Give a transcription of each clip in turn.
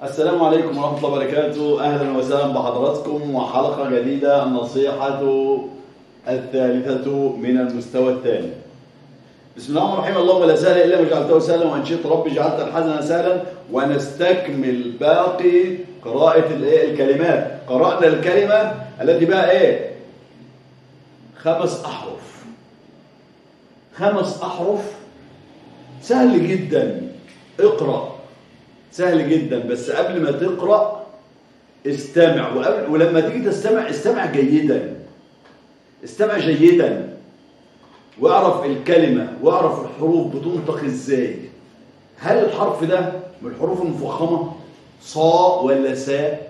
السلام عليكم ورحمة الله وبركاته أهلا وسهلا بحضراتكم وحلقة جديدة النصيحة الثالثة من المستوى الثاني بسم الله الرحمن الرحيم اللهم لا سهل إلا ما جعلته سهلا وإن شئت ربي جعلت الحزن سهلا ونستكمل باقي قراءة الإيه؟ الكلمات قرأنا الكلمة التي بقى إيه خمس أحرف خمس أحرف سهل جدا اقرأ سهل جدا بس قبل ما تقرأ استمع وقبل ولما تيجي تستمع استمع جيدا استمع جيدا واعرف الكلمة واعرف الحروف بتنطق ازاي هل الحرف ده من الحروف المفخمة صا ولا سا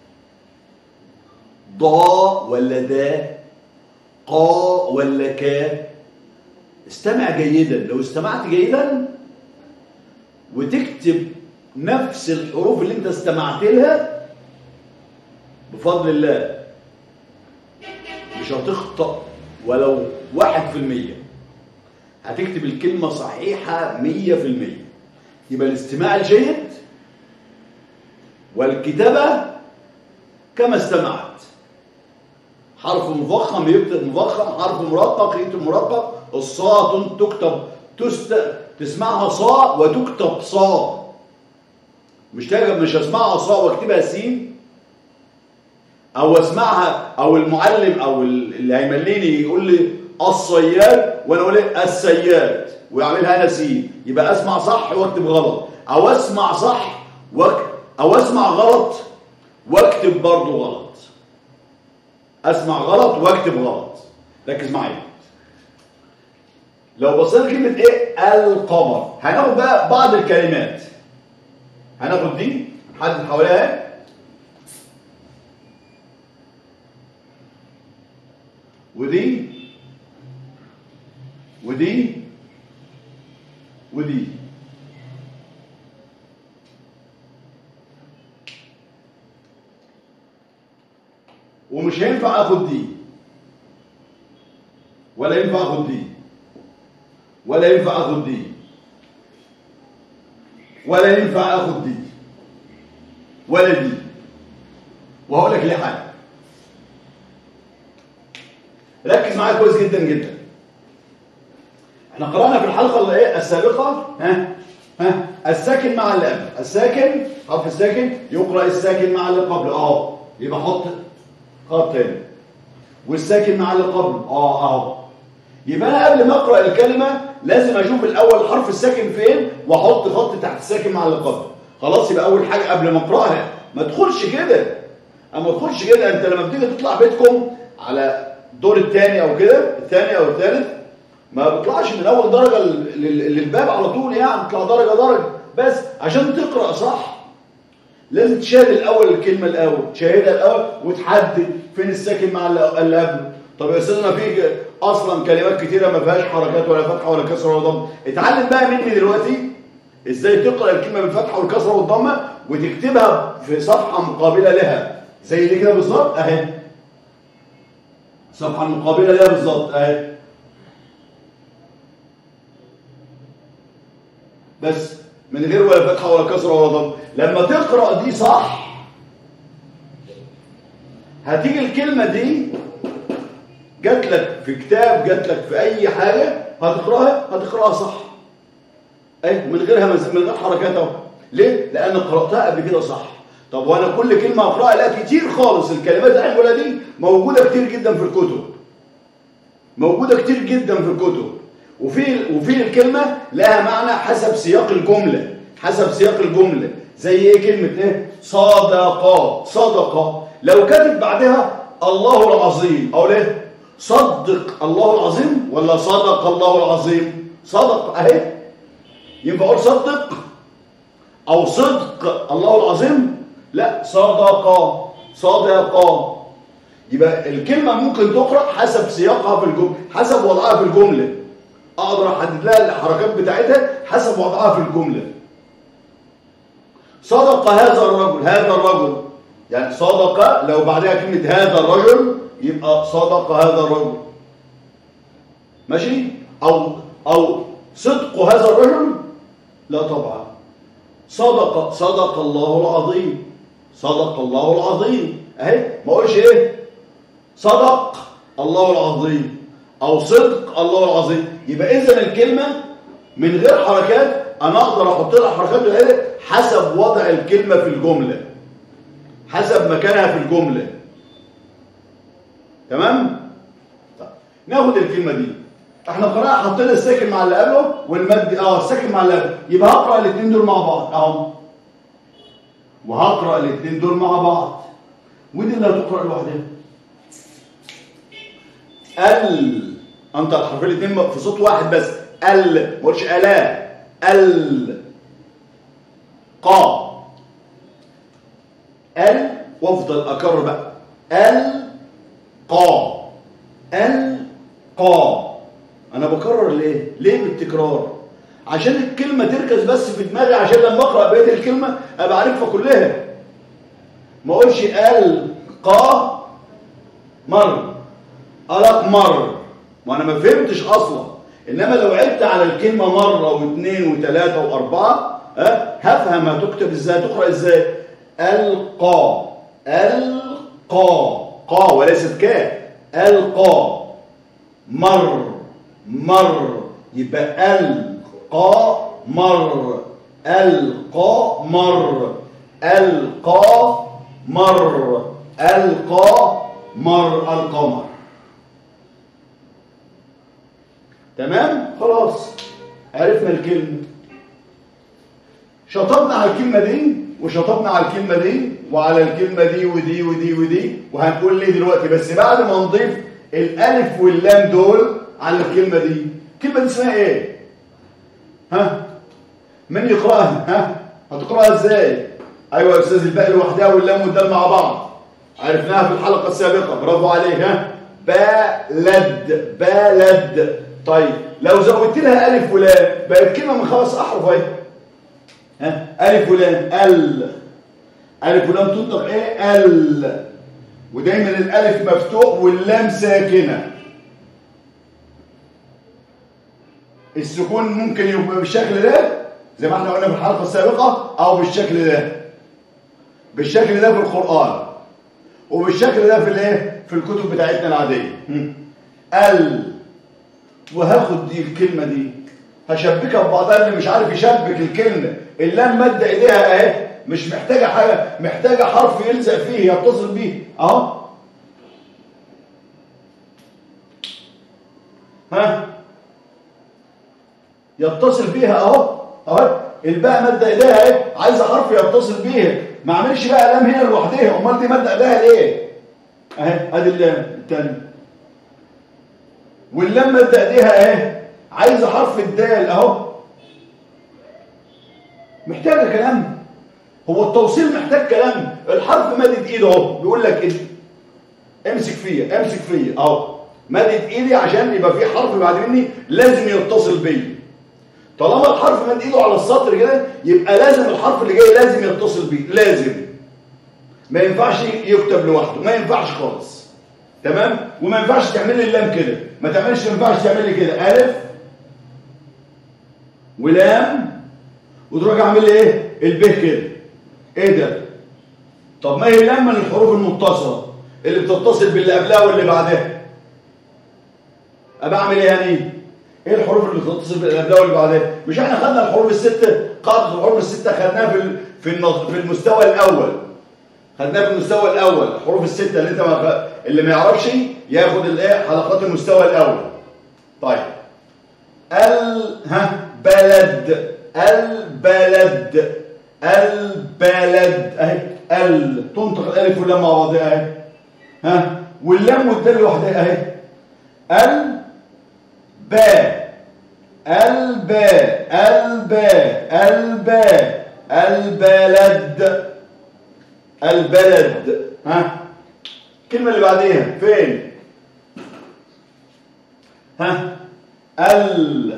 ضا ولا دا قا ولا كا استمع جيدا لو استمعت جيدا وتكتب نفس الحروف اللي انت استمعت لها بفضل الله مش هتخطأ ولو واحد في المية هتكتب الكلمة صحيحة مية في المية يبقى الاستماع الجيد والكتابة كما استمعت حرف مفخم يكتب مفخم حرف مرقق يكتب مرقق الصاء تكتب تست... تسمعها صاء وتكتب صاء مش تاجب مش اسمعها صاء واكتبها سين او اسمعها او المعلم او اللي هيمليني يقول لي الصياد وانا اقول ايه السياد ويعملها انا سين يبقى اسمع صح واكتب غلط او اسمع صح وك... او اسمع غلط واكتب برضه غلط اسمع غلط واكتب غلط ركز معايا لو بصينا كلمه ايه القمر هناخد بقى بعض الكلمات هناخد دي نحدد حواليها ودي ودي ودي ومش هينفع اخد دي ولا ينفع اخد دي ولا ينفع اخد دي ولا ينفع اخد دي ولا دي وهقول لك ليه حاجه ركز معايا كويس جدا جدا احنا قرانا في الحلقه اللي ايه السابقه ها ها الساكن مع اللي قبل الساكن حرف الساكن يقرا الساكن مع اللي قبل اه يبقى حط خط تاني والساكن مع اللي قبل اه اهو يبقى انا قبل ما اقرا الكلمه لازم اشوف الاول حرف الساكن فين واحط خط تحت الساكن مع اللي قبل خلاص يبقى اول حاجه قبل ما اقراها ما تدخلش كده اما تدخلش كده انت لما بتيجي تطلع بيتكم على الدور الثاني او كده الثاني او الثالث ما بتطلعش من اول درجه للباب على طول يعني تطلع درجه درجه بس عشان تقرا صح لازم تشاهد الاول الكلمه الاول تشاهدها الاول وتحدد فين الساكن مع اللي قبله طب يا استاذنا في اصلا كلمات كتيره ما فيهاش حركات ولا فتحه ولا كسره ولا ضم اتعلم بقى مني دلوقتي ازاي تقرا الكلمه بالفتحه والكسره والضمه وتكتبها في صفحه مقابله لها زي دي كده بالظبط اهي الصفحه المقابله لها بالظبط اهي بس من غير ولا فتحه ولا كسره ولا ضم لما تقرا دي صح هتيجي الكلمه دي جات لك في كتاب جات لك في اي حاجه هتقراها هتقراها صح اي من غيرها من غير حركات اهو ليه لان قراتها قبل كده صح طب وانا كل كلمه اقراها لا كتير خالص الكلمات الاولى دي موجوده كتير جدا في الكتب موجوده كتير جدا في الكتب وفي وفي الكلمه لها معنى حسب سياق الجمله حسب سياق الجمله زي ايه كلمه ايه صدقه صدقه لو كاتب بعدها الله العظيم او ليه صدق الله العظيم ولا صدق الله العظيم صدق اهي ينفع اقول صدق او صدق الله العظيم لا صدق صدق يبقى الكلمه ممكن تقرا حسب سياقها في الجمله حسب وضعها في الجمله اقدر احدد لها الحركات بتاعتها حسب وضعها في الجمله صدق هذا الرجل هذا الرجل يعني صدق لو بعدها كلمه هذا الرجل يبقى صدق هذا الرجل ماشي او او صدق هذا الرجل لا طبعا صدق صدق الله العظيم صدق الله العظيم اهي ما اقولش ايه صدق الله العظيم او صدق الله العظيم يبقى اذا الكلمه من غير حركات انا اقدر احط لها حركات بالعدد حسب وضع الكلمه في الجمله حسب مكانها في الجمله تمام طيب ناخد الكلمه دي احنا قراءه حطينا الساكن مع اللي قبله والمد اه الساكن مع اللي قبله يبقى هقرا الاثنين دول مع بعض اهو وهقرا الاثنين دول مع بعض ودي اللي هتقرا لوحدها ال انت الحرفين الاثنين في صوت واحد بس ال ما قلتش الا ال قا ال وافضل اكرر بقى ال قا ال قا انا بكرر ليه ليه بالتكرار عشان الكلمه تركز بس في دماغي عشان لما اقرا بقيه الكلمه ابقى عارفها كلها ما اقولش ال قا مر ألق مر ما أنا ما فهمتش أصلا إنما لو عدت على الكلمة مرة واثنين وثلاثة وأربعة ها هفهم هتكتب إزاي تقرأ إزاي ألقى ألقى قا وليست كا ألقى مر مر يبقى ألقى مر ألقى مر ألقى مر ألقى مر القمر تمام خلاص عرفنا الكلمة شطبنا على الكلمة دي وشطبنا على الكلمة دي وعلى الكلمة دي ودي ودي ودي وهنقول ليه دلوقتي بس بعد ما نضيف الألف واللام دول على الكلمة دي الكلمة دي اسمها ايه ها من يقرأها ها هتقرأها ازاي ايوه يا استاذ الباقي لوحدها واللام والدال مع بعض عرفناها في الحلقة السابقة برافو عليك ها بلد بلد طيب لو زودت لها ألف ولام بقت كلمة من خمس أحرف اهي ها ألف ولام ال ألف ولام تنطق إيه ال ودايما الألف مفتوح واللام ساكنة السكون ممكن يبقى بالشكل ده زي ما احنا قلنا في الحلقة السابقة أو بالشكل ده بالشكل ده في القرآن وبالشكل ده في الايه في الكتب بتاعتنا العادية ال وهاخد دي الكلمة دي هشبكها ببعضها اللي مش عارف يشبك الكلمة اللام مادة ايديها اهي مش محتاجة حاجة محتاجة حرف يلزق فيه يتصل بيه اهو ها يتصل بيها اهو اهو الباء مادة ايديها اهي عايزة حرف يتصل بيها ما اعملش بقى لام هنا لوحدها امال دي مادة ايديها ليه اهي ادي اللام الثانيه واللام مادة ايديها اهي عايزة حرف الدال اهو محتاجة كلام هو التوصيل محتاج كلام الحرف مادة ايده اهو بيقول لك إيه؟ امسك فيا امسك فيا اهو مادة ايدي عشان يبقى في حرف بعد مني لازم يتصل بيا طالما الحرف مد ايده على السطر كده يبقى لازم الحرف اللي جاي لازم يتصل بيه لازم ما ينفعش يكتب لوحده ما ينفعش خالص تمام وما ينفعش تعمل لي اللام كده ما تعملش ما ينفعش تعمل لي كده الف ولام وتروح اعمل لي ايه الب كده ايه ده طب ما هي اللام من الحروف المتصله اللي بتتصل باللي قبلها واللي بعدها ابقى اعمل ايه يعني ايه الحروف اللي بتتصل باللي قبلها واللي بعدها مش احنا خدنا الحروف السته قاعده الحروف السته خدناها في في في المستوى الاول خدناها في المستوى الاول الحروف السته اللي انت ما اللي ما يعرفش ياخد الايه حلقات المستوى الاول طيب ال ها بلد البلد البلد اهي ال تنطق الالف واللام مع بعضها اهي ها واللام والدال لوحدها اهي ال باء الباء الباء الباء البلد البلد ها الكلمة اللي بعديها فين ها ال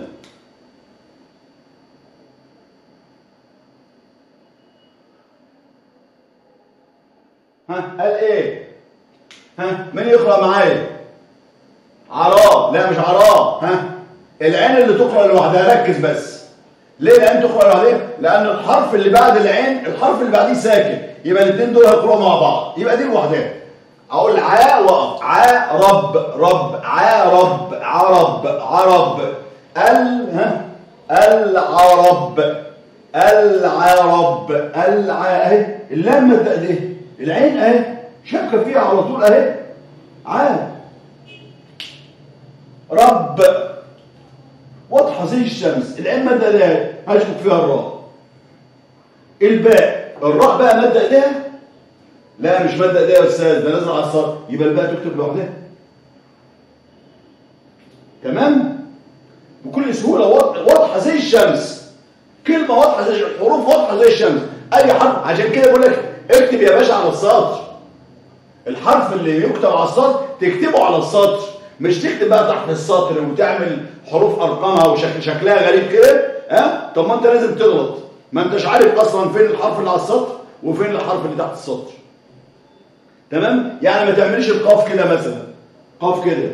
ها قال ايه ها مين يقرا معايا عراء لا مش عراء ها العين اللي تقرا لوحدها ركز بس ليه لان تقرا عليه لان الحرف اللي بعد العين الحرف اللي بعديه ساكن يبقى الاثنين دول هيقراوا مع بعض يبقى دي لوحدها اقول ع وقف ع رب رب ع رب عرب عرب ال ها العرب العرب الع اهي اللام اهي العين اهي شبكه فيها على طول اهي ع رب واضحه زي الشمس العين ماده ايديها هشبك فيها الراء الباء الراء بقى ماده ايديها لا مش ماده ايديها يا استاذ ده نازل على السطر يبقى الباء تكتب لوحدها تمام بكل سهوله واضحه زي الشمس كلمه واضحه زي الحروف واضحه زي الشمس اي حرف عشان كده بقول لك اكتب يا باشا على السطر الحرف اللي يكتب على السطر تكتبه على السطر مش تكتب بقى تحت السطر وتعمل حروف ارقامها وشكل شكلها غريب كده ها طب ما انت لازم تغلط ما انتش عارف اصلا فين الحرف اللي على السطر وفين الحرف اللي تحت السطر تمام يعني ما تعمليش القاف كده مثلا قاف كده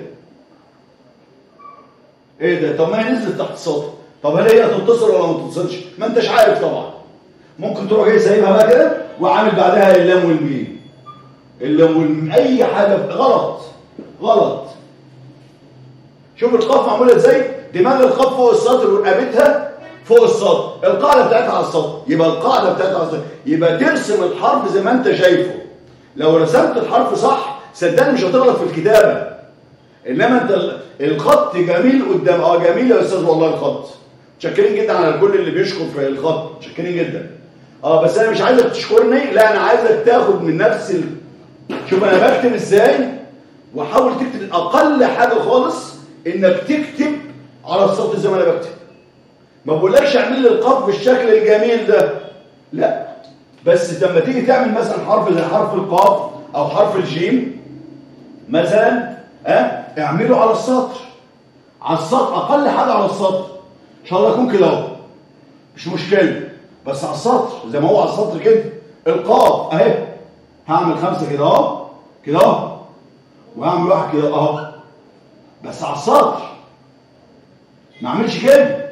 ايه ده طب ما هي نزلت تحت السطر طب هل هي تتصل ولا ما تتصلش ما انتش عارف طبعا ممكن تروح جاي سايبها بقى كده وعامل بعدها اللام والميم اللام والميم اي حاجه غلط غلط شوف القاف معموله ازاي دماغ القاف فوق السطر ورقبتها فوق السطر القاعده بتاعتها على السطر يبقى القاعده بتاعتها على السطر يبقى ترسم الحرف زي ما انت شايفه لو رسمت الحرف صح صدقني مش هتغلط في الكتابه انما انت الخط جميل قدام اه جميل يا استاذ والله الخط متشكرين جدا على كل اللي بيشكر في الخط متشكرين جدا اه بس انا مش عايزك تشكرني لا انا عايزك تاخد من نفس ال... شوف انا بكتب ازاي وحاول تكتب اقل حاجه خالص انك تكتب على السطر زي ما انا بكتب ما بقولكش اعمل لي القاف بالشكل الجميل ده لا بس لما تيجي تعمل مثلا حرف زي حرف القاف او حرف الجيم مثلا ها أه؟ اعمله على السطر على السطر اقل حاجه على السطر ان شاء الله يكون كده اهو مش مشكله بس على السطر زي ما هو على السطر كده القاف اهي هعمل خمسه كده اهو كده اهو وهعمل واحد كده اهو بس على السطر ما اعملش كده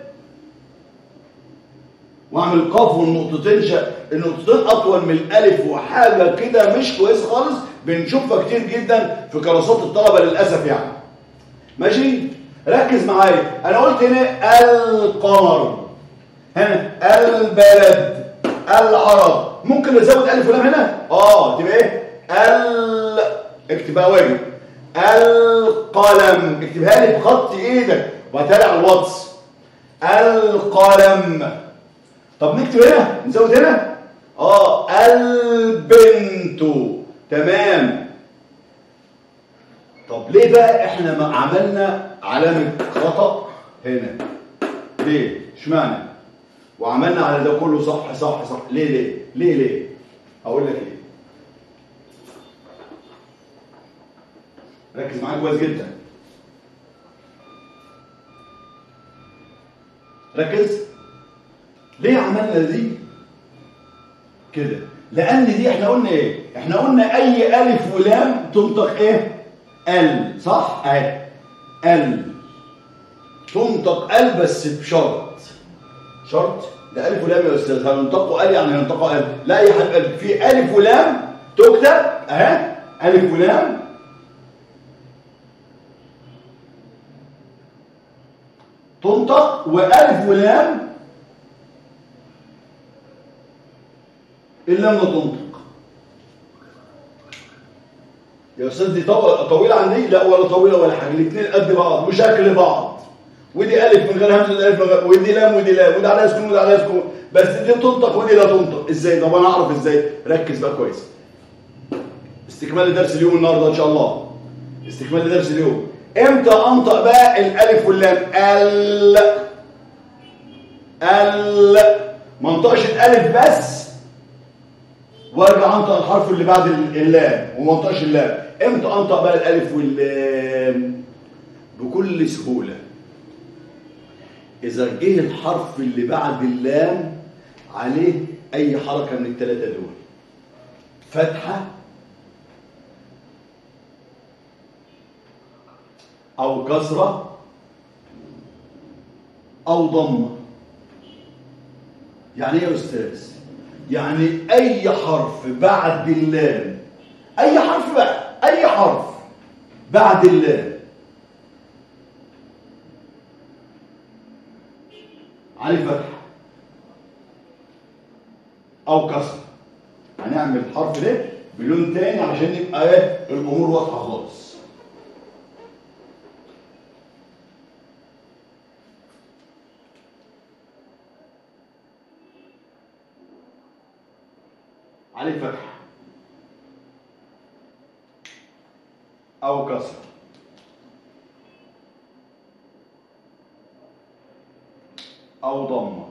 واعمل قاف والنقطتين ش... النقطتين اطول من الالف وحاجه كده مش كويس خالص بنشوفها كتير جدا في كراسات الطلبه للاسف يعني ماشي ركز معايا انا قلت هنا القمر هنا البلد العرب ممكن نزود الف ولام هنا اه تبقى ايه ال اكتب بقى واجب القلم اكتبها لي بخط ايدك وهتلاقي على الواتس القلم طب نكتب هنا نزود هنا اه البنت تمام طب ليه بقى احنا ما عملنا علامة خطأ هنا ليه اشمعنى وعملنا على ده كله صح صح صح ليه ليه ليه ليه اقول لك ليه ركز معايا كويس جدا ركز ليه عملنا دي كده لان دي احنا قلنا ايه احنا قلنا اي الف ولام تنطق ايه ال صح اهي ال تنطق ال بس بشرط شرط ده الف ولام يا استاذ هننطقوا ال يعني هننطقوا ال لا يا حبيبي في الف ولام تكتب اهي الف ولام تنطق والف ولام اللام لا تنطق يا استاذ دي طويله عن دي لا ولا طويله ولا حاجه الاثنين قد بعض وشكل بعض ودي الف من غير همزه الف من غير ودي لام ودي لام ودي عليها سكون ودي عليها سكون بس دي تنطق ودي لا تنطق ازاي طب انا اعرف ازاي ركز بقى كويس استكمال درس اليوم النهارده ان شاء الله استكمال درس اليوم امتى انطق بقى الالف واللام ال ال ما انطقش الالف بس وارجع انطق الحرف اللي بعد اللام وما انطقش اللام امتى انطق بقى الالف واللام بكل سهوله اذا جه الحرف اللي بعد اللام عليه اي حركه من الثلاثه دول فتحه او كسره او ضمه يعني ايه يا استاذ يعني اي حرف بعد اللام اي حرف بقى اي حرف بعد اللام عليه فتح او كسر هنعمل الحرف ده بلون تاني عشان يبقى ايه الامور واضحه خالص عليه فتح او كسر او ضمه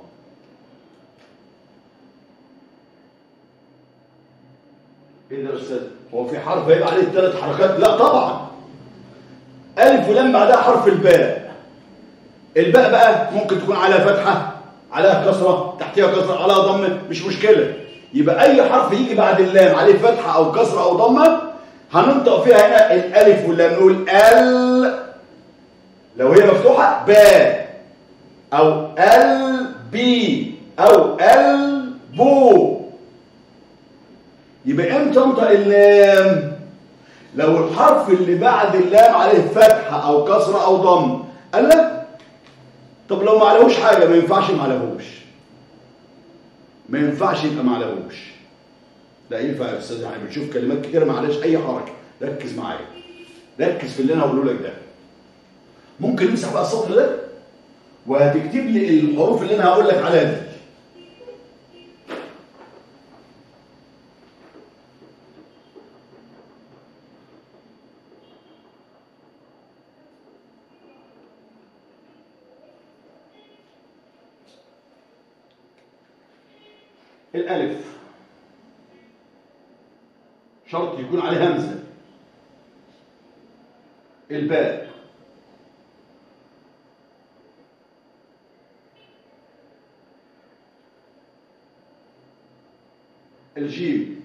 ايه ده يا استاذ هو في حرف هيبقى عليه ثلاث حركات لا طبعا الف ولام بعدها حرف الباء الباء بقى ممكن تكون على فتحه عليها كسره تحتها كسره عليها ضمه مش مشكله يبقى اي حرف يجي بعد اللام عليه فتحه او كسره او ضمه هننطق فيها هنا الالف واللام نقول ال لو هي مفتوحه باء او ال بي او ال بو يبقى امتى انطق اللام لو الحرف اللي بعد اللام عليه فتحه او كسره او ضم قال لا طب لو ما عليهوش حاجه ما ينفعش ما عليهوش ما ينفعش يبقى ما عليهوش لا ينفع يا استاذ يعني بتشوف كلمات كتير ما عليهاش اي حركه ركز معايا ركز في اللي انا هقوله لك ده ممكن نمسح بقى السطر ده وهتكتب لي الحروف اللي انا هقول لك عليها دي الألف شرط يكون عليه همزة الباء الجيم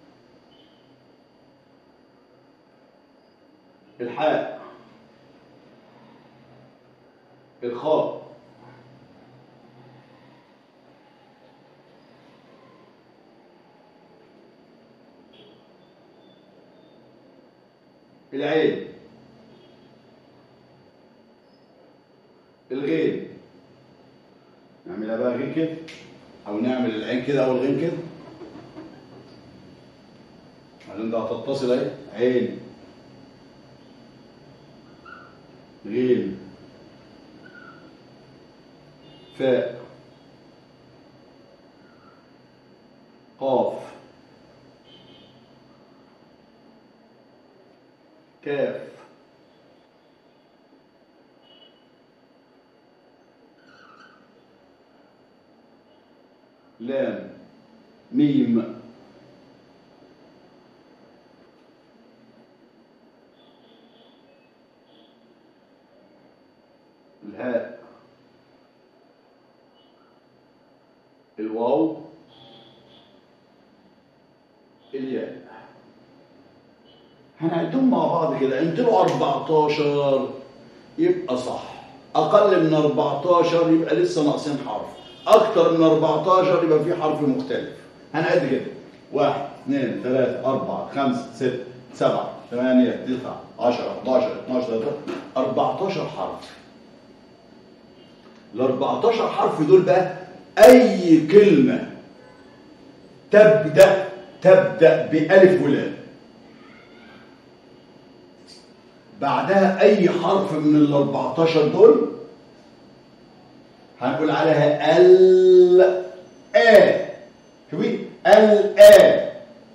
الحاء الخاء العين الغين نعملها بقى غين كده او نعمل العين كده او الغين كده عشان ده هتتصل اهي عين غين فاء قاف كاف لام ميم الهاء الواو الياء هنعدهم مع بعض كده انتوا 14 يبقى صح اقل من 14 يبقى لسه ناقصين حرف اكتر من 14 يبقى في حرف مختلف هنعد كده 1 2 3 4 5 6 7 8 9 10 11 12 13 14 حرف ال 14 حرف دول بقى اي كلمه تبدا تبدا بالف ولام بعدها اي حرف من ال 14 دول هنقول عليها ال ا شوفي ال ا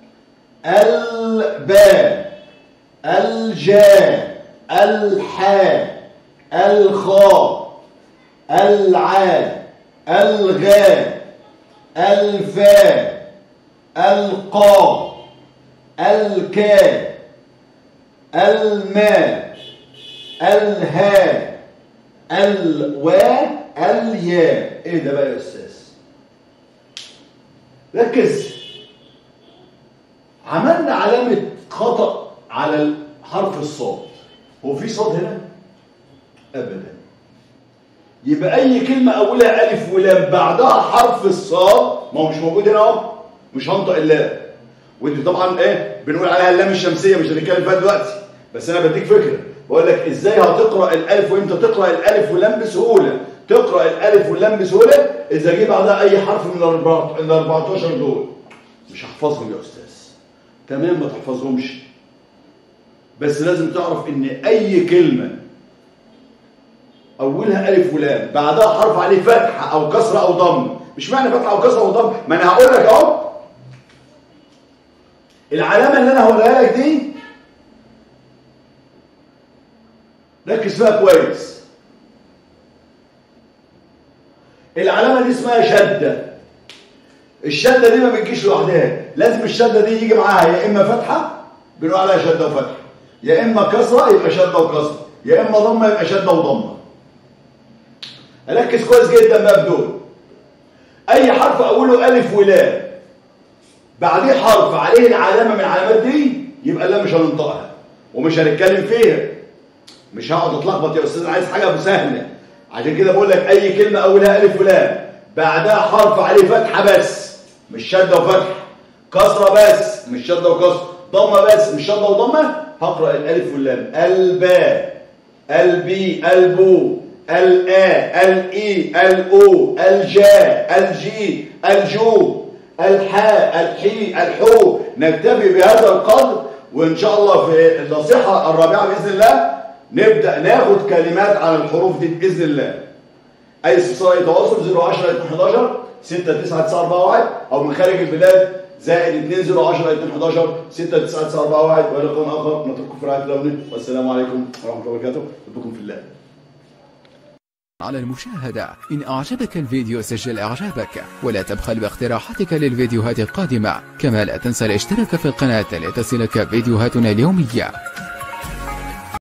البا الجا الحا الخا العا الغا الفا القا الكا الماء الهاء الواء الياء ايه ده بقى يا استاذ ركز عملنا علامة خطأ على حرف الصاد هو في صاد هنا ابدا يبقى اي كلمه اولها الف ولام بعدها حرف الصاد ما هو مش موجود هنا اهو مش هنطق اللام ودي طبعا ايه بنقول عليها اللام الشمسيه مش هنتكلم فيها دلوقتي بس انا بديك فكره بقول لك ازاي هتقرا الالف وانت تقرا الالف واللام بسهوله تقرا الالف واللام بسهوله اذا جه بعدها اي حرف من ال 14 دول مش هحفظهم يا استاذ تمام ما تحفظهمش بس لازم تعرف ان اي كلمه اولها الف ولام بعدها حرف عليه فتحه او كسره او ضم مش معنى فتحه او كسره او ضم ما انا هقول لك اهو العلامه اللي انا هقولها لك دي ركز فيها كويس العلامه دي اسمها شده الشده دي ما بتجيش لوحدها لازم الشده دي يجي معاها يا اما فتحه بنقول عليها شده وفتحه يا اما كسره يبقى شده وكسره يا اما ضمه يبقى شده وضمه ركز كويس جدا بقى بدول اي حرف اوله الف ولام بعديه حرف عليه العلامه من العلامات دي يبقى لا مش هننطقها ومش هنتكلم فيها مش هقعد اتلخبط يا استاذ عايز حاجه سهله عشان كده بقول لك اي كلمه اولها الف ولام بعدها حرف عليه فتحه بس مش شده وفتحه كسره بس مش شده وكسره ضمه بس مش شده وضمه هقرا الالف واللام الباء البي البو الآ الإي الأو الجا الجي الجو الحاء الحي الحو نكتفي بهذا القدر وإن شاء الله في النصيحة الرابعة بإذن الله نبدأ ناخد كلمات عن الحروف دي بإذن الله أي استفسار أي تواصل 010 11 69941 أو من خارج البلاد زائد 2010 211 69941 ولقاء آخر نترككم في رعاية الله والسلام عليكم ورحمة الله وبركاته أحبكم في الله على المشاهدة إن أعجبك الفيديو سجل إعجابك ولا تبخل باقتراحاتك للفيديوهات القادمة كما لا تنسى الاشتراك في القناة لتصلك فيديوهاتنا اليومية